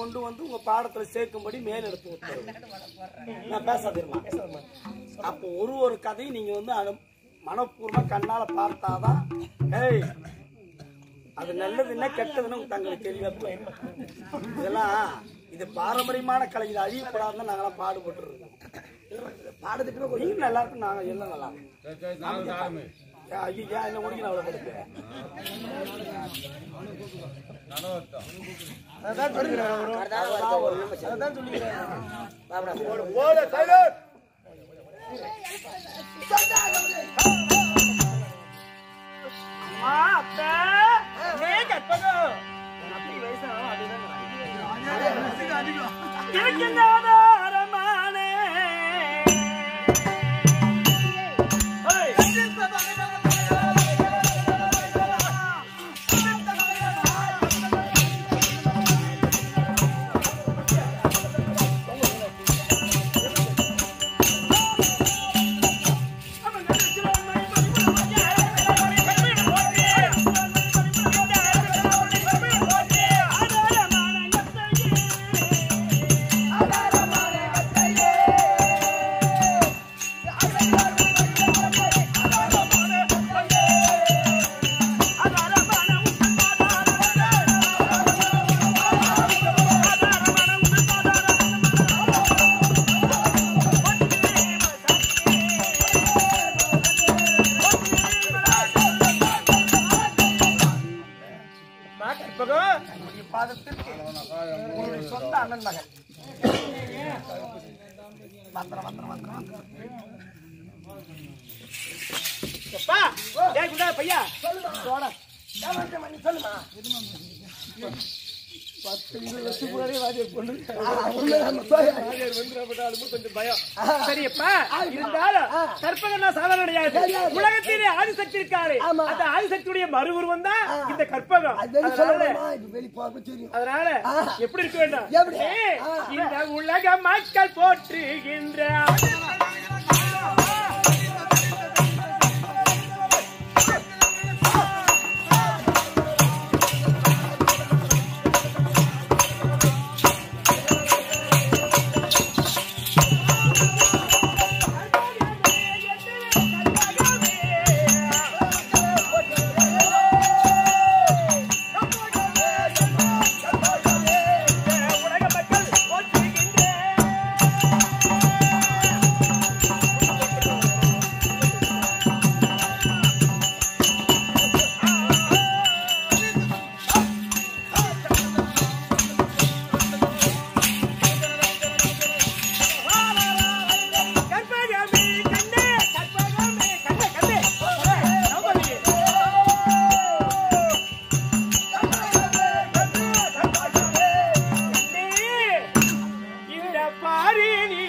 கொண்டு வந்து உங்க பாடத்துல சேர்க்கும்படி மேல் எடுத்து உத்தரவு நான் பேசாதீர்மா அப்போ ஒரு ஒரு கதையும் நீங்க வந்து அனு மனப்பூர்வமா கண்ணால பார்த்தாதான் ஏய் அது நல்லதுன்னா கெட்டதுன்னு தங்களுக்கு தெரியவே போயிடும். இதெல்லாம் இது பாரம்பரியமான கலை இது அழியக்கூடாதுன்னு நாங்களாம் பாடுபட்டு இருக்கோம் பாடுறதுக்கு கொஞ்சம் நல்லா இருக்கும் நாங்க எல்லாம் நல்லா இருக்கும். ஏன் ஐயா என்ன முடிக்கணும் அவ்வளவு படுத்து அதான் சொல்லுகிறேன் அதான் சொல்லுகிறேன் அம்மா அத்தை நீ கற்பகம் என் அப்படி வயசானாலும் அதுதான் இருக்கின்றாத அரமானே ஏய். மா கற்பகம் உன்னுடைய பாதத்திற்கு உன்னுடைய சொந்த அண்ணன் மகன் வந்துடும் வந்துடும் வந்துடும் அப்பா ஏன் குண்டா பையா சொல்லுமா சொல்லுமா பத்து இருபது வருஷம் முன்னாடியே வாத்தியார் பொண்ணு வாத்தியார் வந்துடப்பட்டாலும் கொஞ்சம் பயம் சரியப்பா இருந்தாலும் கற்பகம்னா சாதாரண கிடையாது உலகத்திலே ஆதிசக்தி இருக்காரு அந்த ஆதிசக்தியுடைய மறு உருவம் தான் இந்த கற்பகம் அதனால அதனால எப்படி இருக்க வேண்டும் எப்படி? ஏய், இந்த உலக மக்கள் போற்றுகின்ற உலக மக்கள் போற்றுகின்ற கற்பகமே கண்ணே கற்பகமே கண்ணே கண்ணே நம்பி இந்த பாரி நீ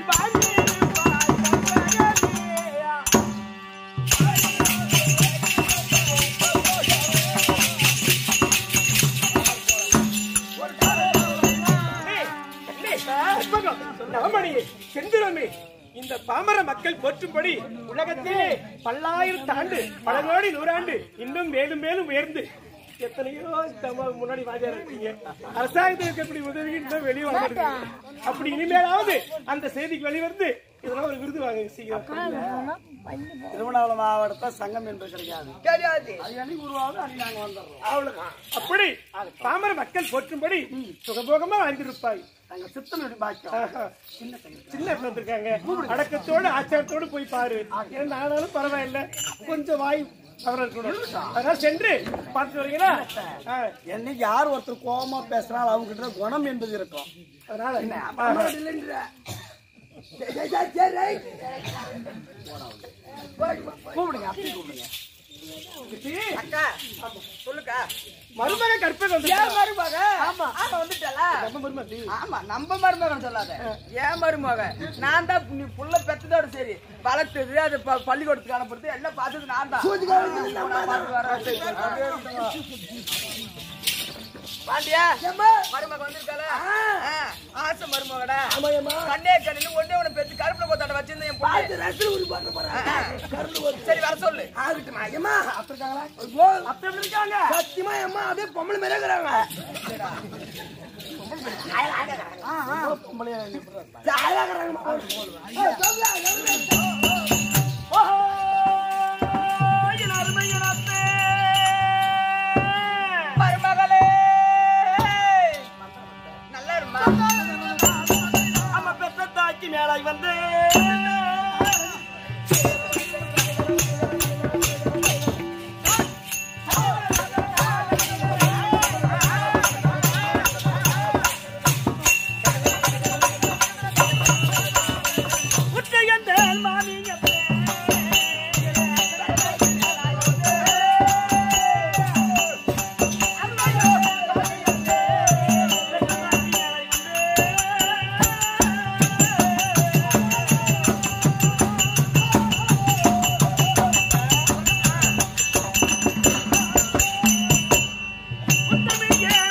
செந்திரமே இந்த பாமர மக்கள் போற்றும்படி உலகத்திலே பல்லாயிரம் ஆண்டு பல கோடி நூறாண்டு இன்னும் மேலும் மேலும் உயர்ந்து எத்தனையோ தம முன்னாடி வாஜாரா இருக்கீங்க அரசாங்கத்துக்கு எப்படி உதவி இன்னும் வெளியே வாங்க அப்படி இனிமேலாவது அந்த செய்திக்கு வெளிவந்து இதெல்லாம் ஒரு விருது வாங்க சீக்கிரம் திருவண்ணாமலை மாவட்டத்தை சங்கம் என்று கிடைக்காது கிடையாது அது அன்னைக்கு உருவாகும் அன்னைக்கு நாங்க வந்துடுறோம் அவ்வளவுதான் அப்படி பாமர மக்கள் போற்றும்படி சுகபோகமா வாழ்ந்திருப்பாய் நாங்க சித்தனுடைய பாக்கியம் ஆஹா. சின்ன பிள்ளை வந்திருக்காங்க அடக்கத்தோடு ஆச்சாரத்தோடு போய் பாரு ஏன்னா ஆனாலும் பரவாயில்ல கொஞ்சம் வாய் தவற இருக்கணும் அதனால சென்று பார்த்து வரீங்களா ஆ, என்னைக்கு யார் ஒருத்தர் கோபமா பேசுறாலும் அவங்க கிட்ட குணம் என்பது இருக்கும் அதனால ஆஹா. கூப்பிடுங்க அப்படி கூப்பிடுங்க அக்கா சொல்லுக்கா மருமக கற்பகம் ஏன் மருமக ஆமா. ஆமா வந்துட்டாளா நம்ம மருமதி ஆமா நம்ம மருமகன் சொல்லாத ஏன் மருமக நான் தான் நீ புள்ள பெத்ததோட சரி வளர்த்தது அது ப- பள்ளிக்கூடத்துக்கு அனுப்புறது எல்லாம் பார்த்தது நான் தான் நான் பார்த்து வரேன். பாண்டியா மருமக வந்திருக்காளா ஆ, ஆசை மருமகடா கண்ணே கண்ணில் ஒண்ணே ஒண்ணு பெத்து கருப்புல கொத்தாட்ட வச்சிருந்தேன் என் பொண்ணு. ஆ, ஆ. சரி வர சொல்லு அத்தை எப்படி இருக்காங்க சத்தியமா அம்மா அப்படியே பொம்பளை மேலே இருக்கிறாங்க பொம்பளையா எப்படி மருமகளே நல்லா இருமா அம்மா பெத்த தாக்கி மேலாய் வந்து உற்றையந்தேன் மாமியத்தே. உத்தமியே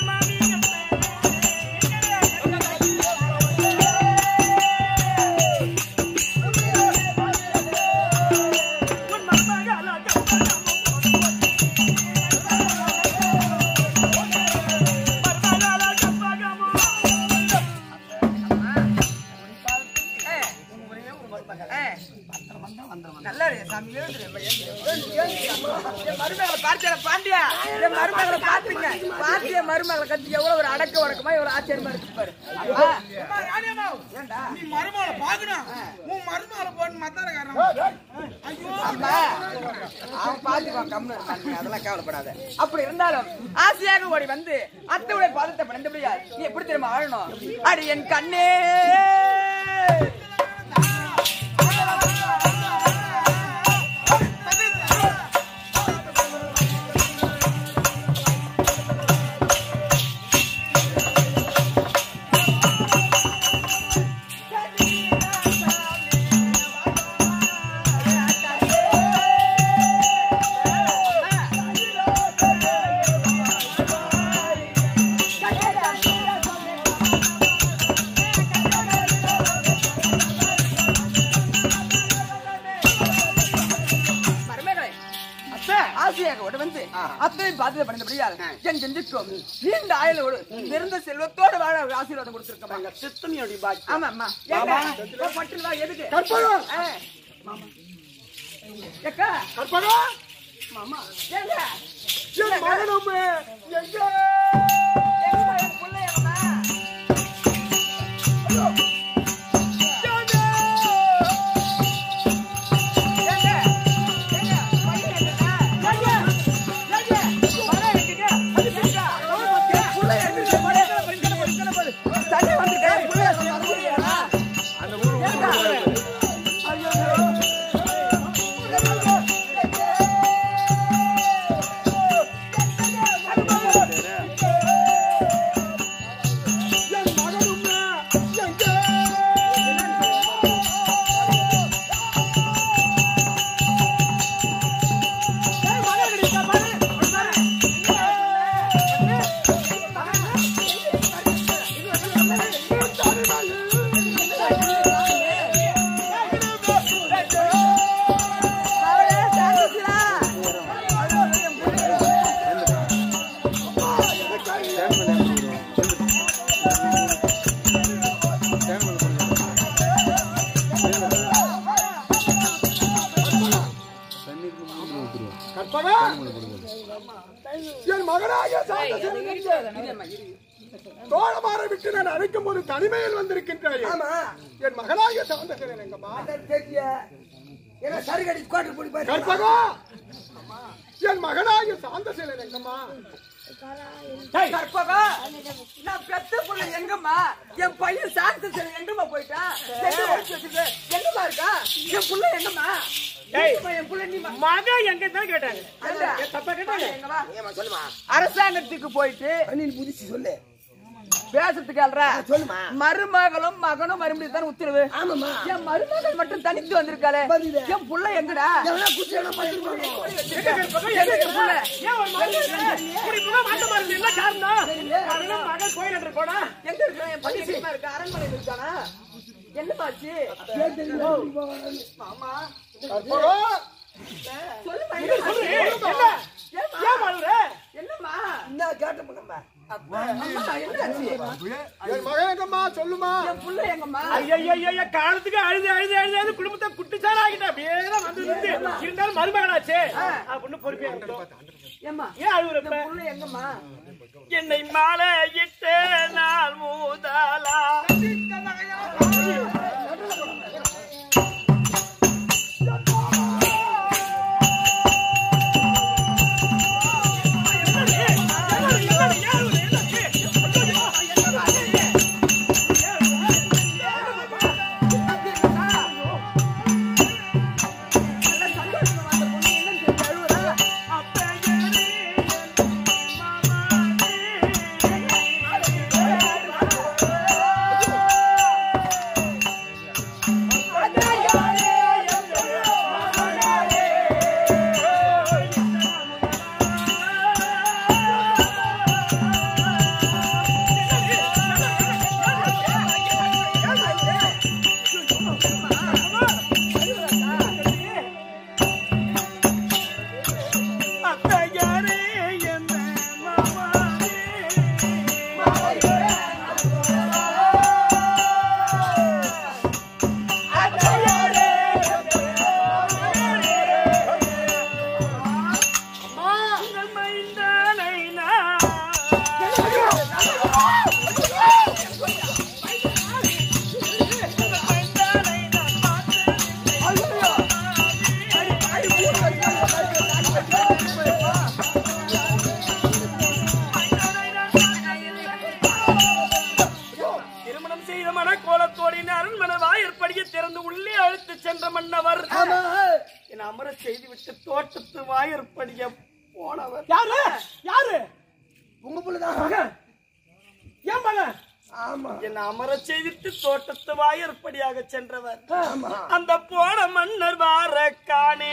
நல்லா இருக்கு சாமி எழுந்துரு, எழுந்துரு, எழுந்துரு. என் மருமகளை பார்த்தேன் பாண்டியா என் மருமகளை பாத்துங்க பாண்டிய மருமகளை கத்தி எவ்வளவு ஒரு அடக்க உடக்கமா எவ்வளவு ஆச்சரியமா இருக்கு பாரு ஆ. ஏன்டா நீ மருமகளை பாக்கணும் உன் மருமகளை போட்டு மத்தாரக்காரன் அம்மா, அவன் பாத்துக்குவான், கம்முனு இரு, பாத்துக்க, அதெல்லாம் கவலைப்படாத. அப்படி இருந்தாலும் ஆசையாக ஓடி வந்து அத்தையுடைய பாதத்தை பணிந்தபடியா நீ எப்படி தெரியுமா வாழணும் அடி என் கண்ணே மருமகளே, அத்தை, ஆசையாக ஓடி வந்து அத்தையும் பாதத்தை பணிந்தபடியால் என் செஞ்சுக்கும் நீண்ட ஆயுளோடு நிறந்த செல்வத்தோடு வாழ ஒரு ஆசீர்வாதம் கொடுத்திருக்கமா எங்க சித்தனியோட பாக்கி ஆமா ஆமா ஏங்க, ஒரு பட்டுல வா, எதுக்கு கற்பகம் ஆ. ஏக்கா, கற்பகம் மாமா, ஏங்க, என் மகனும் எங்க எங்கம்மா என் புள்ள எங்கம்மா? ஐயோ. ஏங்க, ஏங்க, பையன் எங்கடா? ஏங்க, ஏங்க, பணம் எங்கங்க? அது எங்க? என் புள்ள எங்க? பணம் எங்க? பணம் எங்க? பணம் எங்க? தண்ணி வந்துருக்கு, என் புள்ளைய சொல்லுங்க. ஏங்க? அவளே சாந்திச்சுடா. கற்பகம் என் மகனாகிய சாந்த தோழமாற விட்டு நான் அழைக்கும் போது தனிமையில் வந்திருக்கின்றாய் ஆமா என் மகனாகிய சாந்த எங்கம்மா என்ன சருகடி கோட்டை போடி போய் கற்பகம் என் மகனாகிய சாந்த சேலன் எங்கம்மா கற்பகா நான் பெத்த புள்ள எங்கம்மா என் பையன் சாந்த செல்வன் எங்கம்மா போயிட்டான் செட்டு ஒளிச்சு வச்சிருக்கு. எங்கம்மா இருக்கா என் புள்ள எங்கம்மா எங்கம்மா என் புள்ள நீ மகன் எங்க தான் கேட்டாங்க தப்பா கேட்டாங்க எங்கம்மா அரசாங்கத்துக்கு போயிட்டு நீ புதுசு சொல்லு பேசுறதுக்கு அல்றா சொல்லுமா மருமகளும் மகனும் மறுபடியும் தான் உத்தரவு ஆமாமா என் மருமகள் மட்டும் தனித்து வந்திருக்காளே வந்துதே. என் புள்ள எங்கடா எவனா குச்சி எவனா பத்திருப்பாங்க எங்க என் புள்ள ஏன் ஒரு மகன் இப்படி போனா மாட்டமா இருக்கு என்ன காரணம் அதெல்லாம் மகன் கோயில் என்று போனா எங்க இருக்கா என் பையன் எங்கம்மா இருக்கா அரண்மனையில் இருக்கானா என்னமாச்சு மாமா கற்பகம் சொல்லுமா சொல்லு, என்னம்மா? என்ன? ஏம்மா? ஏன் அழுகுற? என்னம்மா என்ன கேட்ட நம்ம அம்மா, என்னாச்சு என் மகன் எங்கம்மா சொல்லுமா என் புள்ள எங்கம்மா ஐயா காலத்துக்கு அழுது அழுது அழுது அழுது குடும்பத்தை குட்டிச்சாரா ஆகிட்டா அப்படியே தான் வந்து நின்று இருந்தாலும் மருமகனாச்சே அப்படின்னு பொறுப்பே இருந்தோம் ஏம்மா ஏன் அழுகுறப்ப புள்ள எங்கம்மா என்னை மாலையிட்ட நாள் மூதலா நல்ல சந்தோஷமா அந்த பொண்ணு என்னன்னு தெரிஞ்சு அழுவுறா அத்தையாரே என்ன மாமாரே திருமணம் செய்த மனக்கோலத்தோடின் அரண்மனை வாயிற்படிய திறந்து உள்ளே அழுத்து சென்ற மன்னவர் என் அமர செய்துவிட்டு தோட்டத்து வாயிற்படிய போனவர் யாரு யாரு உங்க புள்ளதான் ஏன் மகன் என் அமர செய்துட்டு தோட்டத்து வாயிற்படியாக சென்றவர் அந்த போன மன்னர் வார காணே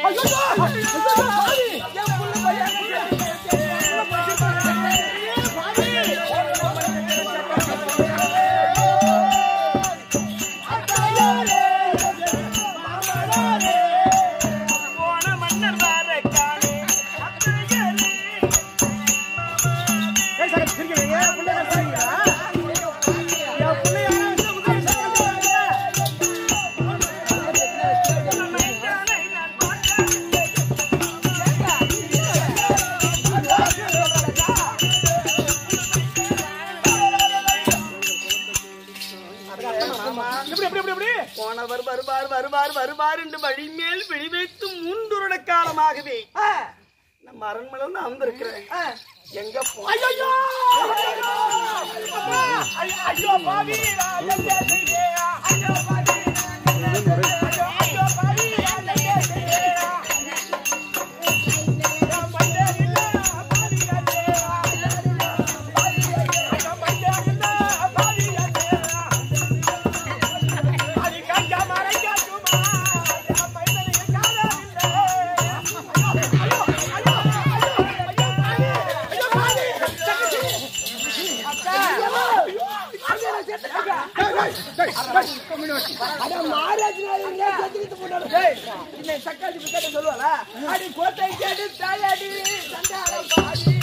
போன மன்னர் வார காணே ஏய் சார் சிரிக்கிறீங்க என் பிள்ளை கத்துறீங்களா என் பிள்ளை எப்படி எப்படி எப்படி எப்படி போனவர் வருவார் வருவார் வருவார் என்று வழிமேல் விழி வைத்து மூன்றுருட காலமாகவே நம்ம அரண்மனை அமர்ந்திருக்கிறேன் எங்க போ ஐயோ ஐயோ பாவி ஐயோ பாவி ஐயோ பாவி டேய், இன்னை சக்காத்தி பிக்காத்தி சொல்லுவாளா? அடி கோட்டை கேட்டு தாயாடி, சண்டாளம் பாடி.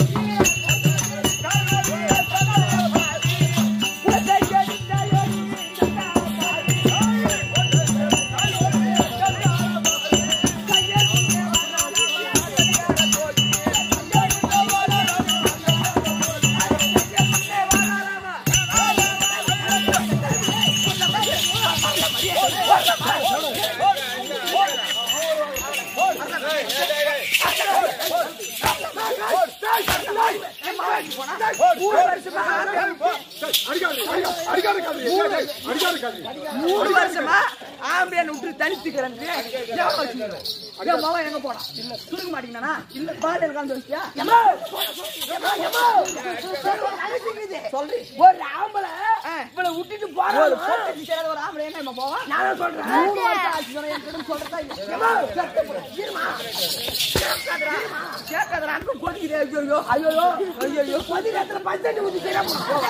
கோட்டை கேட்டு தாயாடி, சண்டாளம் பாடி. மூணு வருஷமா ஆம்பியன் விட்டு தனித்துக்கிறேன் என் மகன் எங்க போனா இல்ல சுருக்க மாட்டீங்கன்னா இல்ல பாலியல் கலந்து வச்சியா சொல்றேன் ஒரு ஆம்பளை இவளை விட்டுட்டு போற ஒரு பொட்டை சேர ஒரு ஆம்பளை எங்க இவன் போவான் நான் சொல்றேன் மூணு வருஷம் ஆச்சு சொன்னா என் கிட்ட சொல்றதா இல்ல கேட்காதடா அங்க கொதிக்குது ஐயோ ஐயோ ஐயோ ஐயோ கொதி நேரத்துல பஞ்சடி ஊத்தி தெரியாம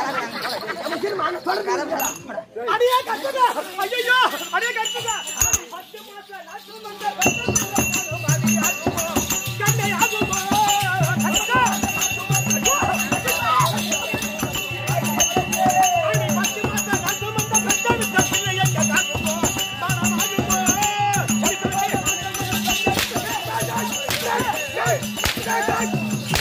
அடியே கட்டுங்க ஐயோ அடியே கட்டுங்க பத்து மாசம் நாட்டு மந்த கண்ணை ஆகுமா கட்டுங்க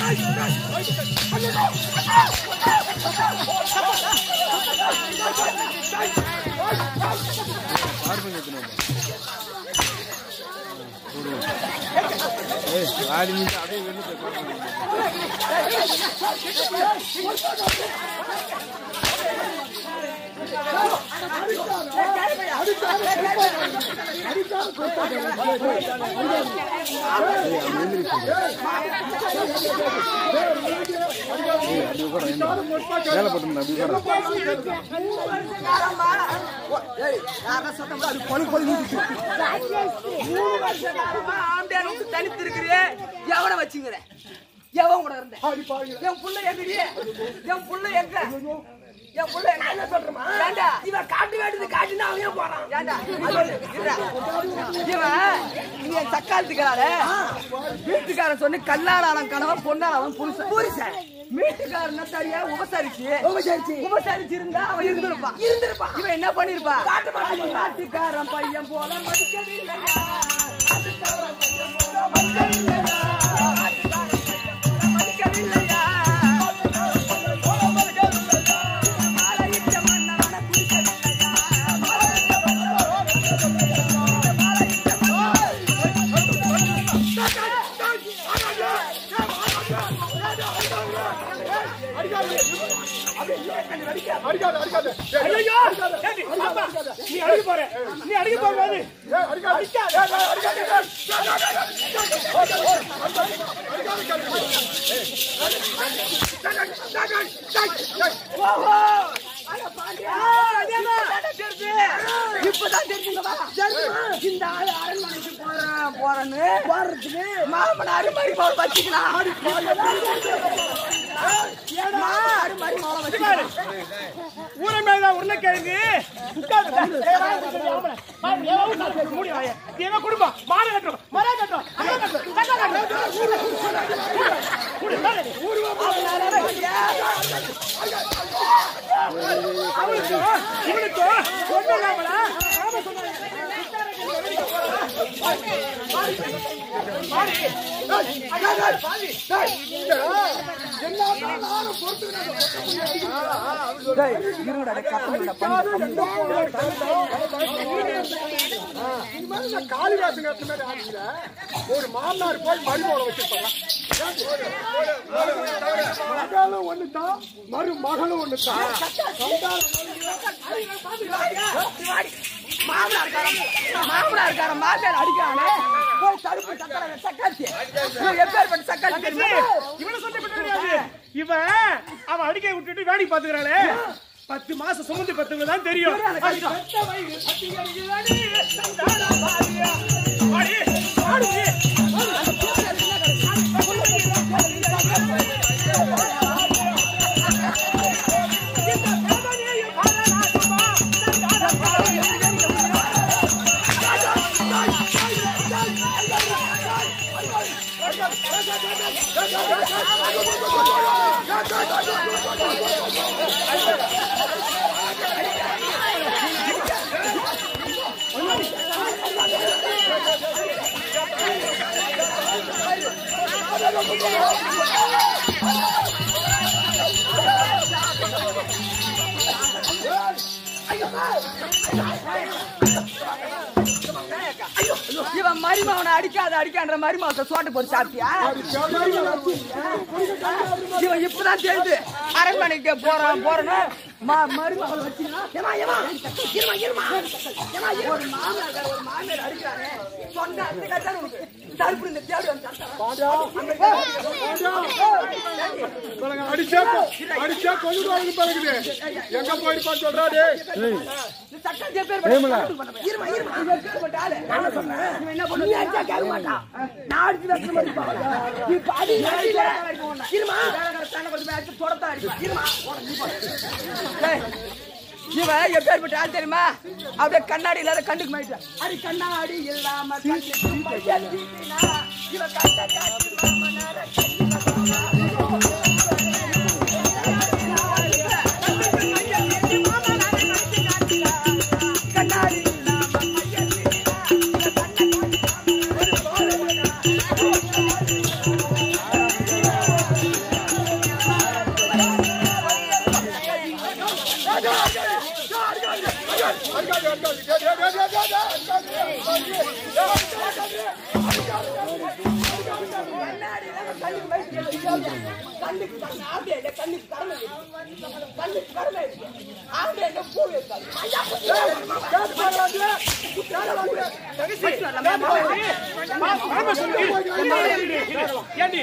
மூணு வருஷ காலமா ஆம்படியார் வந்து தனித்து இருக்கிறே எவனை வச்சுங்கிற எவன் கூட இருந்த என் புள்ள எங்கடி என் புள்ள எங்க என் புள்ள எங்க என்ன சொல்றமா ஏண்டா இவன் காட்டு வேண்டியது காட்டுனா அவன் ஏன் போறான் ஏண்டா அது இருடா. இவன் நீ சக்காலத்துக்கார வீட்டுக்காரன் சொன்னு கல்லாளாளன் கணவன் பொன்னாளாளன் புருஷன் புருஷன் வீட்டுக்காரன் சரியா உபசரிச்சு உபசரிச்சு உபசரிச்சு இருந்தா அவன் இருந்திருப்பான் இருந்திருப்பான் இவன் என்ன பண்ணிருப்பான் காட்டு மாட்டான் காட்டுக்காரன் பையன் போல மதிக்கவில்லையா காட்டுக்காரன் பையன் போல மதிக்கவில்லையா மதிக்கவில்லையா மாலையிட்ட மன்னவன குடிக்கவில்லையா மாலையிட்ட மன்னவன அடிக்காத அடிக்காத ஏய், ஐயோ ஏண்டி, பாப்பா, நீ அடிக்க போற நீ அடிக்க போகாது ஏய், அடிக்காத ஏய், ஏய், அடிக்காத இப்பதான் தெரிஞ்சுங்கப்பா. இந்த ஆளு அரண்மனைக்கு போறேன், போறேன்னு போறதுக்கு மாமனாரு மருமகள் வச்சுக்கலாம். மாமனாரு மருமகளை வச்சுக்கலாம். ஊரை மேல உருளைக்கிழங்கு உட்கார்ந்து மூடி வாய ஏன்னா குடும்பம் மாலை கட்டுறோம் மரம் கட்டுறோம் மரம் கட்டுறோம் கட்டா கட்டுறோம் குடு, மேலே நீ. அவளுக்கு இவனுக்கு ஒண்ணு இல்லாமலா ஆமா சொன்னாங்க டேய், இருங்கடா, டேய், கத்தணும்டா, பண்ணு, இனிமேல் நான் காளிதாசன் கட்ட மாதிரி ஆடுல ஒரு மாமனார் போய் மருமகளை வச்சிருப்பாங்க மகளும் ஒண்ணுதான் மரு மகளும் ஒண்ணுதான் மாமனார்காரன் மாமனார்காரன் மாட்டார் அடிக்கிறானே போய் தடுப்பு சக்கரை சக்காத்தி இவன் எப்பேற்பட்ட சக்காத்தி தெரியுமா இவனை சொல்லி கிடையாது இவன் அவன் அடிக்கை விட்டுட்டு வேடி பாத்துக்கிறாளே பத்து மாசம் சுமந்து பத்துங்க தான் தெரியும் அது பெத்த வயிறு, பத்திரிகையிலடி, தந்தானா பாரியா. வாடி, வாடி. இந்த கதனையும் பரநாட்டுமா, தந்தானா பாரியா. இவன் மருமவனை அடிக்காத அடிக்கான்ற மருமவத்தை சோட்டு போட்டு சாப்பிட்டியா இவன் இப்பதான் தெரியுது அரண்மனைக்கு போறான் போறேன்னு மா- மருமகள் வச்சுனா ஏமா ஏமா இருமா இருமா ஏமா ஒரு மாமனார் ஒரு மாமியார் அடிக்கிறானே சொன்ன அந்த கட்டான உனக்கு தடுப்பு இந்த தேடி வந்து அடிச்சா அடிச்சா கொண்டு பழகுது எங்க போயிருப்பான்னு சொல்றா டேய் சட்டம் பேர் இருமா இருமா இவன் பேர் ஆளு நான் சொன்னேன் இவன் என்ன பண்ணுது அடிச்சா கேட்க மாட்டான் நான் அடிச்சு வைக்கிற மாதிரி பாரு இப்ப அடி அடியில இருமா சண்டை கொடுத்து அடிச்சு தொடத்தா அடிப்பான் இருமா டேய், இவன் எப்பேற்பட்ட ஆள் தெரியுமா அப்படியே கண்ணாடி இல்லாத கண்டுக்கு மாட்டான் அடி கண்ணாடி இல்லாம கண்ணுக்கு மையத்தினா, இவன் கண்ணை காட்டி மாமனார கண்ணாடி இல்லாம மையத்தினா, இவன் கண்ணை காட்டி அடிக்காது, அடிக்காது. டேய், டேய், டேய், டேய், டேய், டேய், அடிக்காது. கேட்டு பாருங்க. பரம சொல்லி ஏண்டி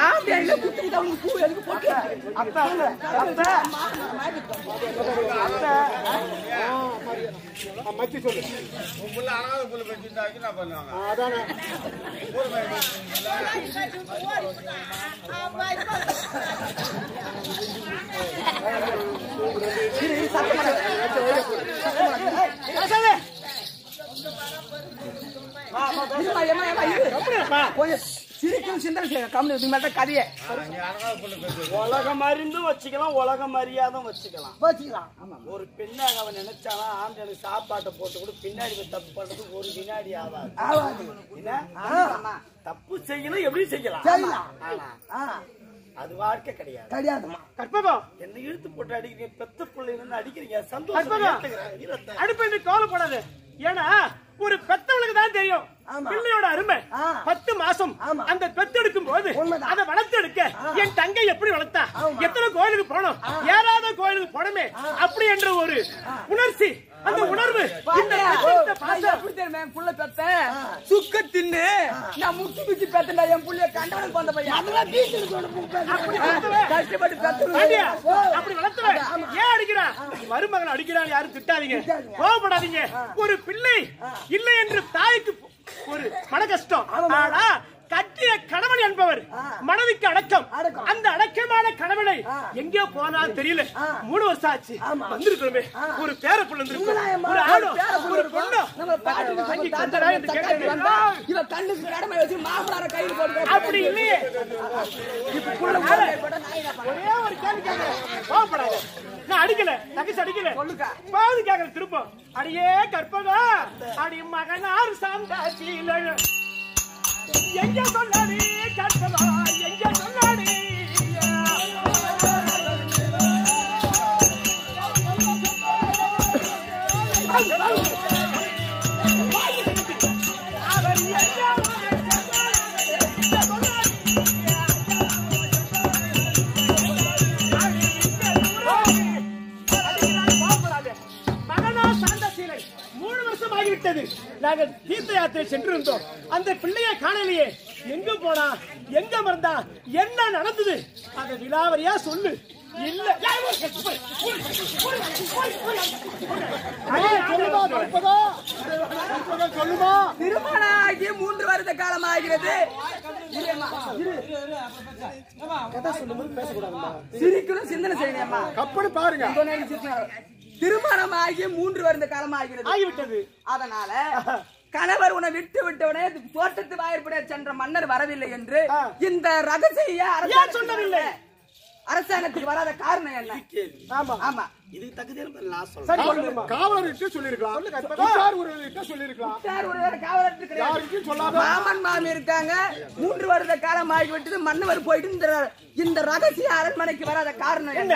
ஆ, மத்தி சொல்லு புள்ள அனாதை புள்ள பெற்றிருந்தாக்கி என்ன பண்ணுவாங்க ஆ, அதானே இருமா, ஏம்மா, ஏம்மா, இரு. கொஞ்சம் சிரிக்கும் சிந்தனை செய்யுங்க கம்மி இதுக்கு மேல கதையே நீ அனாதை புள்ள பெற்று உலகம் அறிந்தும் வச்சுக்கலாம் உலகம் அறியாதும் வச்சுக்கலாம் வச்சுக்கலாம் ஆமா ஒரு பெண்ணாக அவன் நினைச்சானா ஆண்களுக்கு சாப்பாட்டை போட்டு கூட பின்னாடி போய் தப்பு பண்றதுக்கு ஒரு வினாடி ஆகாது ஆவாது என்ன ஆமா தப்பு செய்யணும் எப்படி செய்யலாம் செய்யலாம். ஆனா ஆ அது வாழ்க்கை கிடையாது கிடையாதுமா கற்பகம் என்ன இழுத்து போட்டு அடிக்கிறீங்க பெத்த பிள்ளைங்க அடிக்கிறீங்க சந்தோஷம் அற்புதம். ஏத்துக்கிறேன். வீரத்தை. அடுப்பு என்று கவலைப்படாது ஏன்னா ஒரு பெத்தவளுக்கு தான் தெரியும் ஆமா. பிள்ளையோட அருமை ஆ. பத்து மாசம் ஆமா. அந்த பெத்தெடுக்கும் போது உண்மைதான். அதை வளர்த்தெடுக்க என் தங்கை எப்படி வளர்த்தா ஆமா. எத்தனை கோயிலுக்கு போனோம் ஏறாத கோயிலுக்கு போனோமே அப்படி என்ற ஒரு உணர்ச்சி அந்த உணர்வு இந்த பெத்தெடுத்த பாசம் எப்படி தெரியுமா என் புள்ள பெத்தேன் சுக்க தின்னு நான் முக்கி முக்கி பெத்தேன்டா என் புள்ளைய கண்டவனுக்கு வந்த பையன் அதெல்லாம் கஷ்டப்பட்டு பாண்டியா, பெத்து அப்படி வளர்த்தவன் ஏன் அடிக்கிறான் மருமகன் அடிக்கிறான் யாரும் திட்டாதீங்க கோவப்படாதீங்க ஒரு பிள்ளை இல்லை என்று தாய்க்கு ஒரு மன கஷ்டம் ஆனா கட்டிய கணவன் என்பவர் மனைவிக்கு அடக்கம் அடக்கம். அந்த அடக்கமான கணவனை எங்கேயோ போனாலும் தெரியல மூணு வருஷம் ஆச்சு வந்திருக்கிறோமே ஒரு பேர புள்ள வந்திருக்கும் ஒரு ஆணோ ஒரு பொண்ணோ நம்ம பாட்டுக்கு தங்கி தாத்தா கொஞ்ச நேரம் இந்த தக்காளி கேட்கறது. வந்தா, இவ கண்ணுக்கு கடமை வச்சு மாமனார கையில் போட்டு அப்படி இல்லையே புள்ள போட்டா போட்டா நான் என்ன பண்ண? ஒரே ஒரு கேள்வி கேட்கிறேன் கோவப்படாத நான் அடிக்கல தங்கச்சி அடிக்கல சொல்லுக்கா. பாது கேட்கல திரும்ப அடியே கற்பகா அடி மகனார் சாந்தாச்சியில எங்க சொல்லாடி கற்பகா எங்க சொல்லாடி அவர் எங்க மகனா சாந்த சீலை மூணு வருஷம் ஆகிவிட்டது நாங்கள் தீர்த்த யாத்திரை சென்றிருந்தோம் அந்த பிள்ளையை காணலையே எங்க போனா எங்க மறந்தா என்ன நடந்தது அந்த விலாவரியா சொல்லு இல்ல சொல்லுமா கற்பதா கற்பதா சொல்லுமா திருமணம் ஆகி மூன்று வருட காலம் ஆகிறது சிரிக்கணும் சிந்தனை செய்யணும்மா கப்பனு பாருங்க திருமணம் ஆகி மூன்று வருட காலம் ஆகிறது ஆகிவிட்டது அதனால கணவர் உன்னை விட்டு விட்டவனே தோட்டத்து வாயிற்பட சென்ற மன்னர் வரவில்லை என்று இந்த ரகசிய ஏன் அரசாங்கத்துக்கு சொல்லவில்லை? அரசாங்கத்துக்கு வராத காரணம் என்ன கேள்வி. ஆமா ஆமா இதுக்கு தகுதியான பதில் நான் சொல்றேன் சரி சொல்லுமா காவலர்கிட்ட சொல்லிருக்கலாம் உற்றார் உறவினர்கிட்ட சொல்லிருக்கலாம் யார் ஒருவர் காவலர் கிடையாது யாருக்கும் சொல்லாத மாமன் மாமி இருக்காங்க மூன்று வருட காலம் ஆகிவிட்டது மன்னவர் போயிட்டு இந்த இந்த ரகசிய அரண்மனைக்கு வராத காரணம் என்ன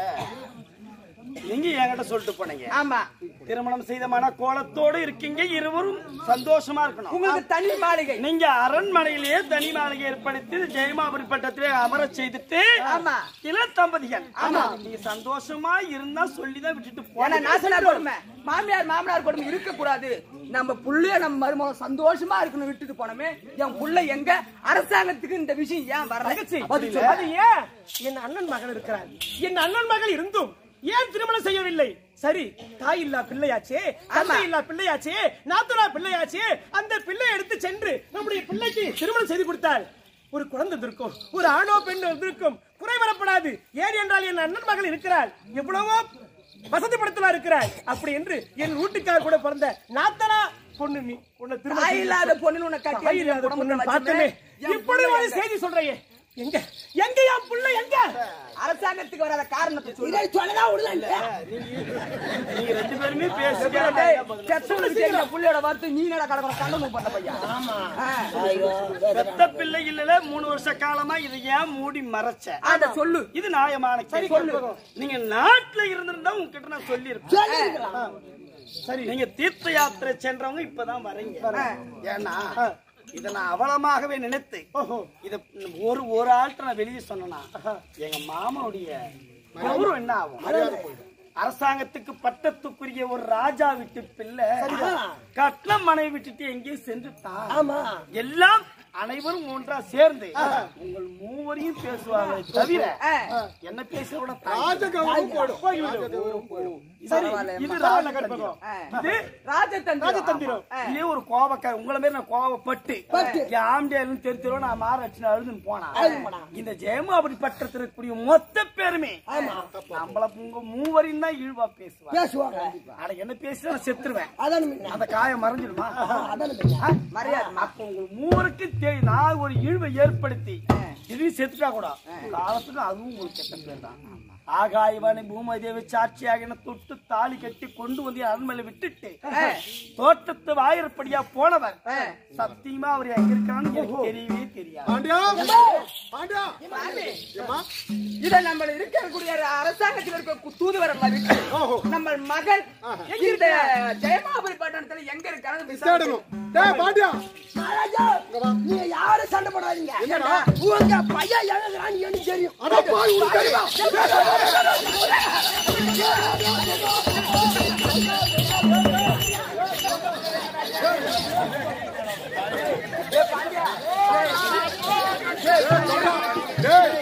நீங்க என்கிட்ட சொல்லிட்டு போனீங்க ஆமா திருமணம் செய்த மன கோலத்தோடு இருக்கீங்க இருவரும் சந்தோஷமா இருக்கணும் உங்களுக்கு தனி மாளிகை நீங்க அரண்மனையிலேயே தனி மாளிகை ஏற்படுத்தி ஜெயமாபுரி பட்டத்திலே அமர செய்துட்டு ஆமா. இளத்தம்பதிகள் ஆமா நீங்க சந்தோஷமா இருந்தா சொல்லிதான் விட்டுட்டு ஏன்னா போன நாசனார் கொடுமை மாமியார் மாமனார் கொடுமை இருக்க கூடாது நம்ம புள்ளைய நம்ம மருமகம் சந்தோஷமா இருக்கணும் விட்டுட்டு போனோமே என் புள்ள எங்க அரசாங்கத்துக்கு இந்த விஷயம் ஏன் தங்கச்சி, வரல பதில் சொல்லு. அது ஏன் என் அண்ணன் மகள் இருக்கிறார் என் அண்ணன் மகள் இருந்தும் ஏன் திருமணம் செய்யவில்லை சரி தாய் இல்லா பிள்ளையாச்சே தந்தை இல்லா பிள்ளையாச்சே நாத்துரா பிள்ளையாச்சே அந்த பிள்ளை எடுத்து சென்று நம்முடைய பிள்ளைக்கு திருமணம் செய்து கொடுத்தால் ஒரு குழந்தை இருக்கும் ஒரு ஆணோ பெண்ணோ இருக்கும் குறை வரப்படாது ஏன் என்றால் என் அண்ணன் மகள் இருக்கிறாள் எவ்வளவோ வசதி படத்துல இருக்கிறாள் அப்படி என்று என் வீட்டுக்கார் கூட பிறந்த நாத்தனா பொண்ணு நீ உன்னை திருமணம் தாய் செய்து இல்லாத பொண்ணு உன்னை கட்டி தாய் இல்லாத பொண்ணு பார்த்தமே இப்படி ஒரு செய்தி சொல்றையே எங்க எங்க என் புள்ள எங்க அரசாங்கத்துக்கு வராத காரணத்தை சொல்லு சொல்லதான் விடல நீங்க ரெண்டு பேருமே பேசுங்க பெத்தவனுக்கு தெரியும் புள்ளையோட வார்த்தை நீ நட கடற்கரை கண்டமும் பண்ண பையன் ஆ. பெத்த பிள்ளை இல்லல மூணு வருஷ காலமா இதை ஏன் மூடி மறைச்ச அத சொல்லு இது நியாயமான கேள்வி. நீங்க நாட்டுல இருந்திருந்தா உங்ககிட்ட நான் சொல்லி சரி நீங்க தீர்த்த யாத்திரை சென்றவங்க இப்பதான் வரீங்க ஏன்னா இத நான் அவலமாகவே நினைத்து இத ஒரு ஒரு ஆள்கிட்ட நான் வெளியே சொன்னா எங்க மாமனுடைய கௌரவம் என்ன ஆகும் அரசாங்கத்துக்கு பட்டத்துக்குரிய ஒரு ராஜா விட்டு பிள்ளை கட்னம் மனை விட்டுட்டு எங்கேயும் சென்றுட்டான் ஆமா எல்லாம் அனைவரும் ஒன்றா சேர்ந்து உங்கள் மூவரையும் பேசுவாங்க தவிர என்ன பேசுற விட தாய் ராஜகௌரவம் போடும் சரி, இது ராஜகற்பகம். இது ராஜதந்திரம் இதே ஒரு கோபக்கார உங்களை மாதிரி நான் கோபப்பட்டு ஆம்டியாலும் தெரிஞ்சிரும் நான் மாற வச்சு அழுதுன்னு போனா இந்த ஜெயமாபுரி பட்டத்தில் இருக்கக்கூடிய மொத்த பேருமே நம்மள உங்க மூவரையும் தான் இழிவா பேசுவாங்க பேசுவாங்க அட என்ன பேசினா நான் செத்துருவேன் அதான் முன்ன. அந்த காயம் மறைஞ்சிடுமா அதான் முன்ன. மரியாதை அப்ப உங்க மூவருக்கு தெரி- நான் ஒரு இழிவை ஏற்படுத்தி இதையும் செத்துட்டா கூட காலத்துக்கு அதுவும் உங்களுக்கு கெட்ட பேர் தான் ஆகாயவாணி பூமதேவி சாட்சியாக என்ன தொட்டு தாலி கட்டி கொண்டு வந்து அரண்மனை விட்டுட்டு தோட்டத்து வாயிற்படியா போனவர் சத்தியமா அவர் எங்க இருக்கான்னு எனக்கு தெரியவே தெரியாது பாண்டியா பாண்டியா ஏம்மா? இத நம்ம இருக்கக்கூடிய அரசாங்கத்தில் இருக்க கு- தூதுவர்கள் விட்டு ஓஹோ. நம்ம மகள் இந்த ஜெயமாபுரி பட்டணத்துல எங்க இருக்காங்க தேடணும் டேய் பாண்டியா மகாராஜா, நீங்க யாரும் சண்டை போடாதீங்க என்னடா? உங்க பையன் எழுதுறான்னு எனக்கு தெரியும் அட பாய் உனக்கு தெரியுமா? டேய்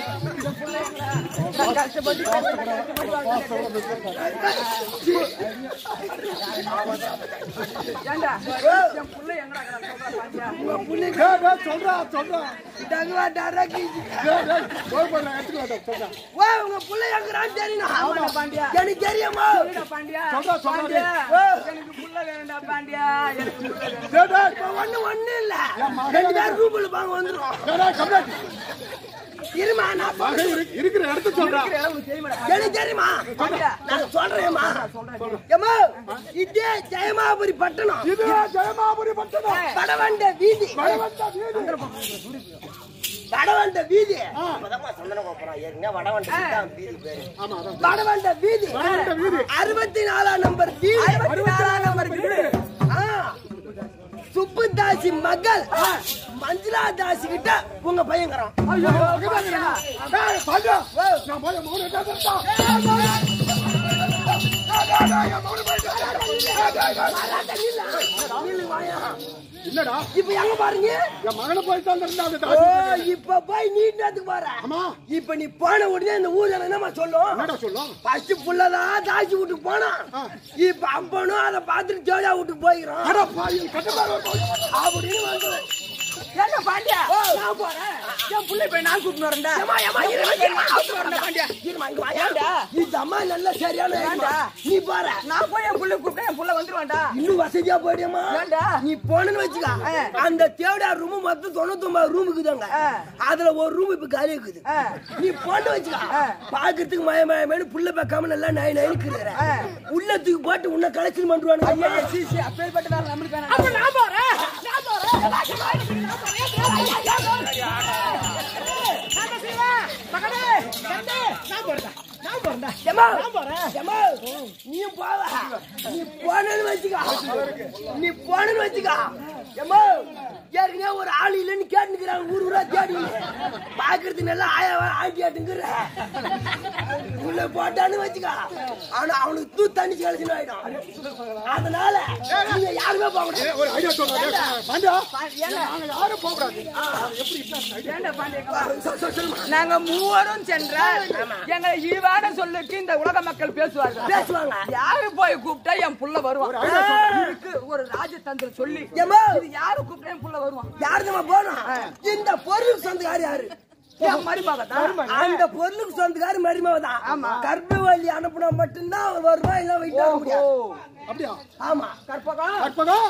ஏண்டா என் புள்ள எங்கடா இருக்கிறான் சொல்றா பாண்டியா டேய் டேய் சொல்றா சொல்றா தகுவா டரக்கி டேய் டேய் போய் போய் நான் எடுத்துக்கலாம் சொல்றா ஓ உங்க புள்ள எங்கிறான்னு தெரியும் பாண்டியா எனக்கு தெரியுமா சொல்லுடா பாண்டியா சொல்றா, சொல்றா, பாண்டியா டேய். எனக்கு புள்ள வேணும்டா பாண்டியா எனக்கு புள்ள வேணும் டேய் டேய் இப்ப ஒண்ணு ஒண்ணு இல்ல ரெண்டு பேரும் ரூபுல பாங்க வந்துரும் டேய், டேய் கம்ப்ளீட் இருமா நான் சொல்றேன். மகன் இரு- இருக்கிற இடத்த சொல்றா இருக்கிற இடம் உனக்கு தெரியுமாடா எனக்கு தெரியுமா நான் சொல்றேன்மா ஏமா இதே ஜெயமாபுரி பட்டணம் இது ஜெயமாபுரி பட்டணம் வடவண்ட வீதி வடவந்த வீடு வடவண்ட வீதி ஆமா அதான் வடவண்ட வீதி வடவண்ட வீதி அறுபத்தி நாலாம் நம்பர் வீடு அறுபத்தி நாலாம் நம்பர் வீடு. ஆ. சுப்பு தாசி மகள் மஞ்சுளா தாசி கிட்ட உங்க பையங்கிறான் டேய் பாண்டியா நான் போய் மௌன கேட்டா என்னடா இப்ப எங்க பாருங்க என் மகனை போய் தந்திருந்தா அந்த ஓ தாசி இப்ப போய் நீட்டத்துக்கு போற ஆமா இப்ப நீ போன உடனே இந்த ஊர்ல என்னமா சொல்லும் என்னடா சொல்லும் ஃபர்ஸ்ட் புள்ளதான் தாசி வீட்டுக்கு போனான் இப்ப அப்பனும் அதை பார்த்துட்டு ஜோடியா வீட்டுக்கு போயிடும் அட பாய் கட்டப்பாரு அப்படின்னு வந்து ஏண்டா பாண்டியா நான் போறேன் என் புள்ள போய் நான் கூட்டிட்டு வரேன்டா ஏம்மா, ஏம்மா, இருமா, இருமா, அவசரம் வரணும், பாண்டியா. இருமா, இங்க வாயா. ஏன்டா? இந்த அம்மா நல்ல சரியான ஏன்டா? நீ பாரு நான் போய் என் புள்ள கூப்பிட்டா என் புள்ள வந்துருவான்டா இன்னும் வசதியா போயிடுமா ஏன்டா? நீ போனன்னு வச்சுக்க அந்த தேவடா ரூம் மொத்தம் தொண்ணூத்தி ஒன்பது ரூம் இருக்குதாங்க அதுல ஒரு ரூம் இப்ப காலி இருக்குது நீ போட்டு வச்சுக்க பாக்குறதுக்கு மய மயமேனு புள்ள பார்க்காம நல்லா நை நைனுக்குற உள்ள தூக்கி போட்டு உன்னை கலெக்ஷன் பண்றானுங்க அப்பேற்பட்ட வேலை நம்மளுக்கு வேணாம் அப்ப நான் போறேன் நான் போறேன் ஏம்மா, ஏம்மா, நீயும் போவ. நீ போனேன்னு வச்சுக்க. நீ போனேன்னு வச்சுக்க. ஏம்மா, ஏற்கனவே ஒரு ஆள் இல்லைன்னு கேட்டுக்கிறாங்க ஊர் ஊரா தேடி பாக்குறது நல்லா ஆயா ஆட்டி ஆட்டுங்கிற உள்ள போட்டான்னு வச்சுக்க ஆனா அவனுக்கு தூ தண்ணி கழிச்சுன்னு ஆயிடும் அதனால நீங்க யாருமே போக கூடாது ஒரு ஐடியா சொல்றேன் பாண்டியா நாங்க யாரும் போக கூடாது எப்படி இப்படி ஏண்டா பாண்டியக்கா? நாங்க மூவரும் சென்றால் எங்க ஈவான சொல்லுக்கு இந்த உலக மக்கள் பேசுவார்கள் பேசுவாங்க யாரு போய் கூப்பிட்டா என் புள்ள வருவான் இதுக்கு ஒரு ராஜதந்திரம் சொல்லி ஏம்மா, இது யாரு கூப்பிட்டா என் புள்ள வருவான் யாருமா போனோம் இந்த பொருளுக்கு சொந்தக்காரி யாரு என் மருமக தான் அந்த பொருளுக்கு சொந்தக்காரி மருமவ தான் கர்ப்பவள்ளி அனுப்புனா மட்டும்தான் அவர் வருவா இல்ல வெயிட் ஆக முடியாது அப்படியா ஆமா கற்பகம் கற்பகம்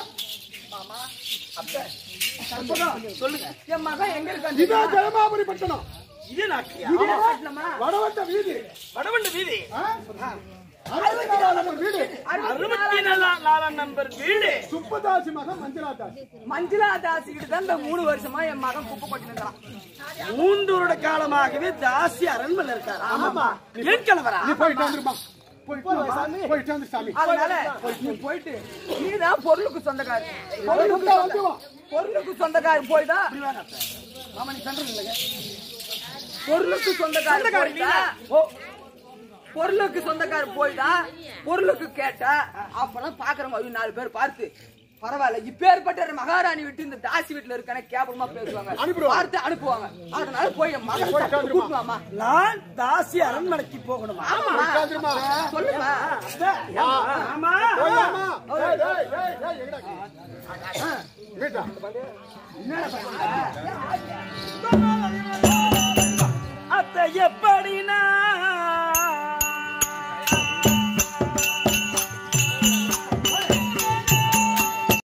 என் மகன் எங்க இருக்கான் இதான் ஜெயமாபுரி பட்டணம் இது நாட்டியா வடவட்ட வீதி வடவண்ட வீதி ஆ? அறுபத்தி நாலு நம்பர் வீடு அறுபத்தி நாலாம் நாலாம் நம்பர் வீடு சுப்பதாசி மகன் மஞ்சளா தாசி மஞ்சுளா தாசிக்கிட்டு தான் இந்த மூணு வருஷமா என் மகன் குப்பை கொட்டிருந்தான் மூன்று வருட காலமாகவே தாசி அரண்மனை இருக்காரு ஆமாமா ஏன் கணவரா நீ போயிட்டு வந்துருமா போயிட்டு வந்து சாமி அதனால நீ போயிட்டு நீதான் பொருளுக்கு சொந்தக்காரி பொருளுக்கு சொந்த- பொருளுக்கு சொந்தக்காரி போய்தான் ஆமா நீ சென்டர் இல்லைங்க பொருளுக்கு சொந்தக்காரி போய்தா பொருளுக்கு சொந்தக்காரி போய்தா பொருளுக்கு கேட்டா அப்பதான் பாக்குறவங்க ஐயோ நாலு பேர் பார்த்து பரவாயில்ல இப்பேற்பட்ட ஒரு மகாராணி விட்டு இந்த தாசி வீட்டுல இருக்கானே கேவலமா பேசுவாங்க அனுப்பிடுவாங்க. பார்த்து அனுப்புவாங்க அதனால போய் என் மகன் போயிட்டு வந்துருமா. கூட்டுவாமா நான் தாசி அரண்மனைக்கு போகணுமா உட்காந்துருமா சொல்லுமா ஆமா போயாமா டேய் டேய் டேய் டேய் எங்கடா வீட்டா அத்தை எப்ப